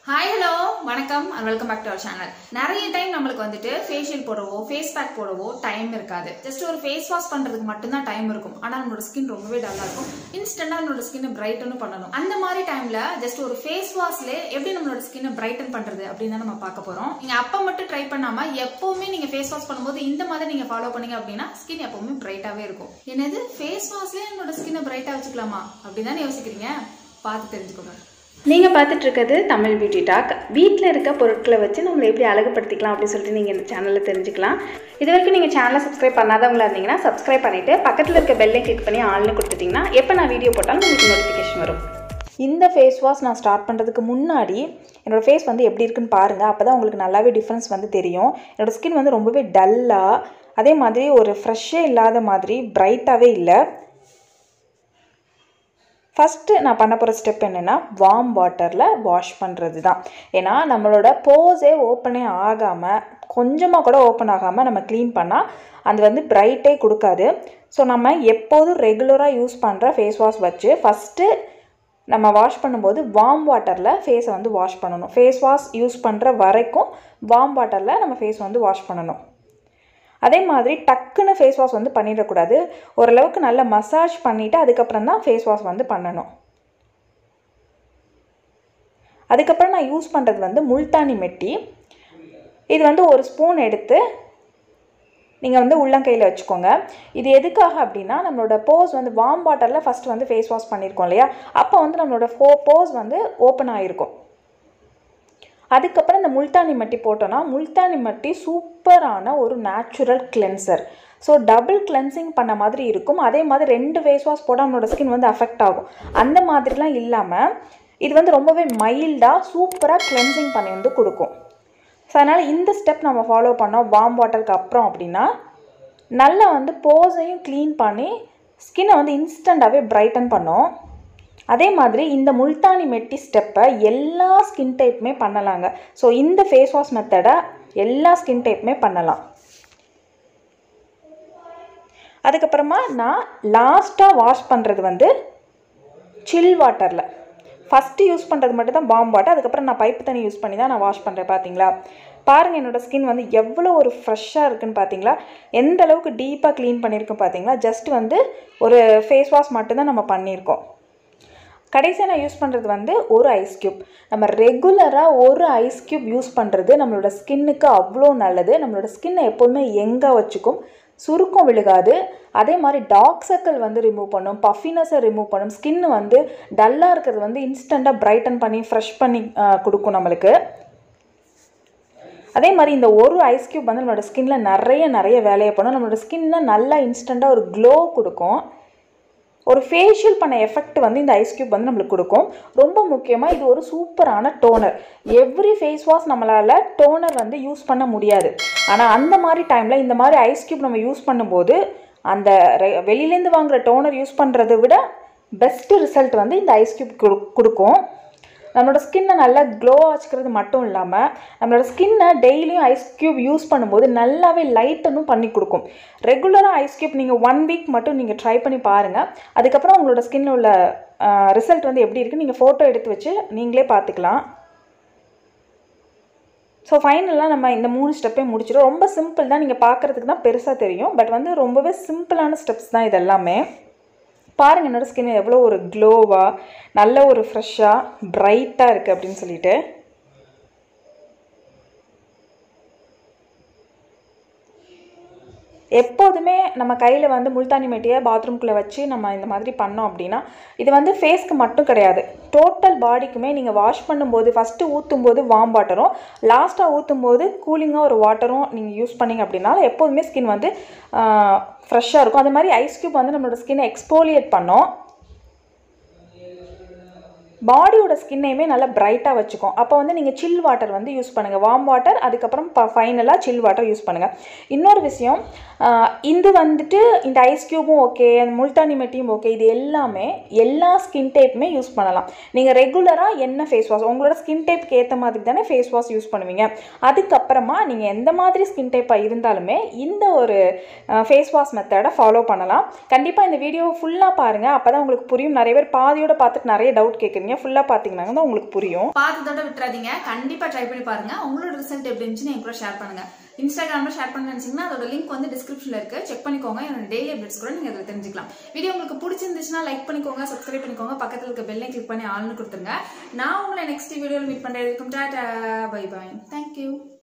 hi hello வணக்கம் and welcome back to our channel நிறைய time நம்மளுக்கு வந்துட்டு ஃபேஷியல் போடவோ ஃபேஸ் பேக் போடவோ டைம் இருக்காது ஜஸ்ட் ஒரு ஃபேஸ் வாஷ் பண்றதுக்கு மட்டும்தான் டைம் இருக்கும் ஆனா நம்மளோட ஸ்கின் ரொம்பவே டல்லா இருக்கும் இன்ஸ்டன்டா நம்மளோட ஸ்கின் பிரைட்டனும் பண்ணணும் அந்த மாதிரி டைம்ல ஜஸ்ட் ஒரு ஃபேஸ் வாஷ்ல எப்படி நம்மளோட ஸ்கின் பிரைட்டன் பண்றது அப்படின்னு தான் நம்ம பார்க்க போறோம் நீங்க அப்ப மட்டும் ட்ரை பண்ணாம எப்பவுமே நீங்க ஃபேஸ் வாஷ் பண்ணும்போது இந்த மாதிரி நீங்க ஃபாலோ பண்ணீங்க அப்படின்னா ஸ்கின் எப்பவுமே பிரைட்டாவே இருக்கும் என்னது ஃபேஸ் வாஷ்லயே நம்மளோட ஸ்கின் பிரைட்டா வச்சுக்கலாமா அப்படின்னு யோசிக்கிறீங்க பார்த்து தெரிஞ்சுக்கோங்க நீங்கள் பார்த்துட்டு இருக்கிறது தமிழ் பியூட்டி டாக் வீட்டில் இருக்க பொருட்களை வச்சு நம்மளை எப்படி அழகுபடுத்திக்கலாம் அப்படின்னு சொல்லிட்டு நீங்கள் இந்த சேனலில் தெரிஞ்சுக்கலாம் இது வரைக்கும் நீங்கள் சேனலை சப்ஸ்கிரைப் பண்ணாதவங்களா இருந்தீங்கன்னா சப்ஸ்கிரைப் பண்ணிவிட்டு பக்கத்தில் இருக்க பெல்லை கிளிக் பண்ணி ஆள்னு கொடுத்துட்டிங்கன்னா எப்போ நான் வீடியோ போட்டாலும் உங்களுக்கு நோட்டிஃபிகேஷன் வரும் இந்த ஃபேஸ் வாஷ் நான் ஸ்டார்ட் பண்ணுறதுக்கு முன்னாடி என்னோடய ஃபேஸ் வந்து எப்படி இருக்குன்னு பாருங்கள் அப்போ தான் உங்களுக்கு நல்லாவே டிஃப்ரென்ஸ் வந்து தெரியும் என்னோடய ஸ்கின் வந்து ரொம்பவே டல்லாக அதே மாதிரி ஒரு ஃப்ரெஷ்ஷே இல்லாத மாதிரி பிரைட்டாகவே இல்லை ஃபஸ்ட்டு நான் பண்ண போகிற ஸ்டெப் என்னென்னா வார்ம் வாட்டரில் வாஷ் பண்ணுறது தான் ஏன்னா நம்மளோட போஸே ஓப்பனே ஆகாமல் கொஞ்சமாக கூட ஓப்பன் ஆகாமல் நம்ம க்ளீன் பண்ணால் அது வந்து பிரைட்டே கொடுக்காது ஸோ நம்ம எப்போதும் ரெகுலராக யூஸ் பண்ணுற ஃபேஸ் வாஷ் வச்சு ஃபஸ்ட்டு நம்ம வாஷ் பண்ணும்போது வார்ம் வாட்டரில் ஃபேஸை வந்து வாஷ் பண்ணணும் ஃபேஸ் வாஷ் யூஸ் பண்ணுற வரைக்கும் வார்ம் வாட்டரில் நம்ம ஃபேஸ் வந்து வாஷ் பண்ணணும் அதே மாதிரி டக்குன்னு ஃபேஸ் வாஷ் வந்து பண்ணிடக்கூடாது ஓரளவுக்கு நல்ல மசாஜ் பண்ணிவிட்டு அதுக்கப்புறம் தான் ஃபேஸ் வாஷ் வந்து பண்ணணும் அதுக்கப்புறம் நான் யூஸ் பண்ணுறது வந்து முல்தானி மெட்டி இது வந்து ஒரு ஸ்பூன் எடுத்து நீங்கள் வந்து உள்ளங்கையில் வச்சுக்கோங்க இது எதுக்காக அப்படின்னா நம்மளோட போஸ் வந்து வார்ம் வாட்டரில் ஃபஸ்ட்டு வந்து ஃபேஸ் வாஷ் பண்ணியிருக்கோம் இல்லையா அப்போ வந்து நம்மளோட ஃபோ போஸ் வந்து ஓப்பன் ஆகிருக்கும் அதுக்கப்புறம் இந்த முல்தானி மட்டி போட்டோன்னா முல்தானி மட்டி சூப்பரான ஒரு natural cleanser so double cleansing பண்ண மாதிரி இருக்கும் அதே மாதிரி ரெண்டு ஃபேஸ் வாஷ் போட்டால் நம்மளோட ஸ்கின் வந்து அஃபெக்ட் ஆகும் அந்த மாதிரிலாம் இல்லாமல் இது வந்து ரொம்பவே மைல்டாக சூப்பராக கிளென்சிங் பண்ணி வந்து கொடுக்கும் ஸோ அதனால் இந்த ஸ்டெப் நம்ம ஃபாலோ பண்ணோம் வார்ம் வாட்டருக்கு அப்புறம் அப்படின்னா நல்லா வந்து போஸையும் க்ளீன் பண்ணி ஸ்கின்னை வந்து இன்ஸ்டண்ட்டாகவே பிரைட்டன் பண்ணோம் அதே மாதிரி இந்த முல்தானி மெட்டி ஸ்டெப்பை எல்லா ஸ்கின் டைப்புமே பண்ணலாங்க ஸோ இந்த ஃபேஸ் வாஷ் மெத்தடை எல்லா ஸ்கின் டைப்புமே பண்ணலாம் அதுக்கப்புறமா நான் லாஸ்ட்டாக வாஷ் பண்ணுறது வந்து சில் வாட்டரில் ஃபஸ்ட்டு யூஸ் பண்ணுறது மட்டும் தான் பாம் வாட்டர் அதுக்கப்புறம் நான் பைப்பு தண்ணி யூஸ் பண்ணி தான் நான் வாஷ் பண்ணுறேன் பார்த்தீங்களா பாருங்கள் என்னோடய ஸ்கின் வந்து எவ்வளோ ஒரு ஃப்ரெஷ்ஷாக இருக்குன்னு பார்த்தீங்களா எந்த அளவுக்கு டீப்பாக க்ளீன் பண்ணியிருக்கோம் பார்த்தீங்களா ஜஸ்ட் வந்து ஒரு ஃபேஸ் வாஷ் மட்டும்தான் நம்ம பண்ணியிருக்கோம் கடைசியாக நான் யூஸ் பண்ணுறது வந்து ஒரு ஐஸ் க்யூப் நம்ம ரெகுலராக ஒரு ஐஸ் க்யூப் யூஸ் பண்ணுறது நம்மளோட ஸ்கின்னுக்கு அவ்வளோ நல்லது நம்மளோட ஸ்கின்னை எப்போதுமே எங்கே வச்சுக்கும் சுருக்கம் விழுகாது அதே மாதிரி டார்க் சர்க்கிள் வந்து ரிமூவ் பண்ணும் பஃபினஸை ரிமூவ் பண்ணும் ஸ்கின் வந்து டல்லாக இருக்கிறது வந்து இன்ஸ்டண்ட்டாக பிரைட்டன் பண்ணி ஃப்ரெஷ் பண்ணி கொடுக்கும் நம்மளுக்கு அதே மாதிரி இந்த ஒரு ஐஸ் க்யூப் வந்து நம்மளோட ஸ்கின்ல நிறைய நிறைய வேலையை பண்ணும் நம்மளோட ஸ்கின்னை நல்லா இன்ஸ்டண்ட்டாக ஒரு க்ளோ கொடுக்கும் ஒரு ஃபேஷியல் பண்ண எஃபெக்ட் வந்து இந்த ஐஸ் க்யூப் வந்து நம்மளுக்கு கொடுக்கும் ரொம்ப முக்கியமாக இது ஒரு சூப்பரான டோனர் எவ்ரி ஃபேஸ் வாஷ் நம்மளால் டோனர் வந்து யூஸ் பண்ண முடியாது ஆனால் அந்த மாதிரி டைமில் இந்த மாதிரி ஐஸ் க்யூப் நம்ம யூஸ் பண்ணும்போது அந்த வெளியிலேருந்து வாங்குகிற டோனர் யூஸ் பண்ணுறதை விட பெஸ்ட்டு ரிசல்ட் வந்து இந்த ஐஸ் க்யூப் கொடுக்கும் நம்மளோட ஸ்கின்னை நல்லா க்ளோ வச்சுக்கிறது மட்டும் இல்லாமல் நம்மளோட ஸ்கின்னை டெய்லியும் ஐஸ் க்யூப் யூஸ் பண்ணும்போது நல்லாவே லைட்டனும் பண்ணி கொடுக்கும் ரெகுலராக ஐஸ் க்யூப் நீங்கள் ஒன் வீக் மட்டும் நீங்கள் ட்ரை பண்ணி பாருங்கள் அதுக்கப்புறம் உங்களோட ஸ்கின்னில் உள்ள ரிசல்ட் வந்து எப்படி இருக்குது நீங்கள் ஃபோட்டோ எடுத்து வச்சு நீங்களே பார்த்துக்கலாம் ஸோ ஃபைனலாக நம்ம இந்த மூணு ஸ்டெப்பே முடிச்சிடும் ரொம்ப சிம்பிள் தான் நீங்கள் பார்க்குறதுக்கு தான் பெருசாக தெரியும் பட் வந்து ரொம்பவே சிம்பிளான ஸ்டெப்ஸ் தான் இது எல்லாமே பாருங்கள் என்னோடய ஸ்கின் எவ்வளோ ஒரு க்ளோவாக நல்ல ஒரு ஃப்ரெஷ்ஷாக ப்ரைட்டாக இருக்குது அப்படின்னு சொல்லிட்டு எப்போதுமே நம்ம கையில் வந்து முல்தானி மெட்டியை பாத்ரூம்குள்ளே வச்சு நம்ம இந்த மாதிரி பண்ணோம் அப்படின்னா இது வந்து ஃபேஸ்க்கு மட்டும் கிடையாது டோட்டல் பாடிக்குமே நீங்கள் வாஷ் பண்ணும்போது ஃபஸ்ட்டு ஊற்றும் போது வார்ம் வாட்டரும் லாஸ்ட்டாக ஊற்றும் போது கூலிங்காக ஒரு வாட்டரும் நீங்கள் யூஸ் பண்ணிங்க அப்படின்னா எப்போதுமே ஸ்கின் வந்து ஃப்ரெஷ்ஷாக இருக்கும் அது மாதிரி ஐஸ் க்யூப் வந்து நம்மளோட ஸ்கின்னை எக்ஸ்போலியேட் பண்ணோம் பாடியோட ஸ்கின்னையுமே நல்லா பிரைட்டாக வச்சுக்கும் அப்போ வந்து நீங்கள் சில் வாட்டர் வந்து யூஸ் பண்ணுங்கள் வார்ம் வாட்டர் அதுக்கப்புறம் ப ஃபைனலாக சில் வாட்டர் யூஸ் பண்ணுங்கள் இன்னொரு விஷயம் இது வந்துட்டு இந்த ஐஸ் க்யூபும் ஓகே அந்த முல்தானி மெட்டியும் ஓகே இது எல்லாமே எல்லா ஸ்கின் டைப்புமே யூஸ் பண்ணலாம் நீங்கள் ரெகுலராக என்ன ஃபேஸ் வாஷ் உங்களோட ஸ்கின் டைப்புக்கு ஏற்ற மாதிரி தானே ஃபேஸ் வாஷ் யூஸ் பண்ணுவீங்க அதுக்கப்புறமா நீங்கள் எந்த மாதிரி ஸ்கின் டைப்பாக இருந்தாலுமே இந்த ஒரு ஃபேஸ் வாஷ் மெத்தடை ஃபாலோ பண்ணலாம் கண்டிப்பாக இந்த வீடியோவை ஃபுல்லாக பாருங்கள் அப்போ தான் உங்களுக்கு புரியும் நிறைய பேர் பாதியோட பார்த்துட்டு நிறைய டவுட் கேட்குறீங்க விட்டுறாதீங்க ஃபுல்லாக பார்த்தீங்கன்னா தான் உங்களுக்கு புரியும் பார்த்ததோட விட்டுறாதீங்க கண்டிப்பா ட்ரை பண்ணி பாருங்க உங்களோட ரிசல்ட் எப்படி இருந்துச்சுன்னு என் கூட ஷேர் பண்ணுங்க இன்ஸ்டாகிராம்ல ஷேர் பண்ண நினைச்சீங்கன்னா அதோட லிங்க் வந்து டிஸ்கிரிப்ஷன்ல இருக்கு செக் பண்ணிக்கோங்க என்னோட டெய்லி அப்டேட்ஸ் கூட நீங்க அதில் தெரிஞ்சுக்கலாம் வீடியோ உங்களுக்கு பிடிச்சிருந்துச்சுன்னா லைக் பண்ணிக்கோங்க சப்ஸ்கிரைப் பண்ணிக்கோங்க பக்கத்துல இருக்க பெல்லை கிளிக் பண்ணி ஆள்னு கொடுத்துருங்க நான் உங்களை நெக்ஸ்ட் வீடியோவில் மீட் பண்றேன் டாடா பை பாய் தேங்க்யூ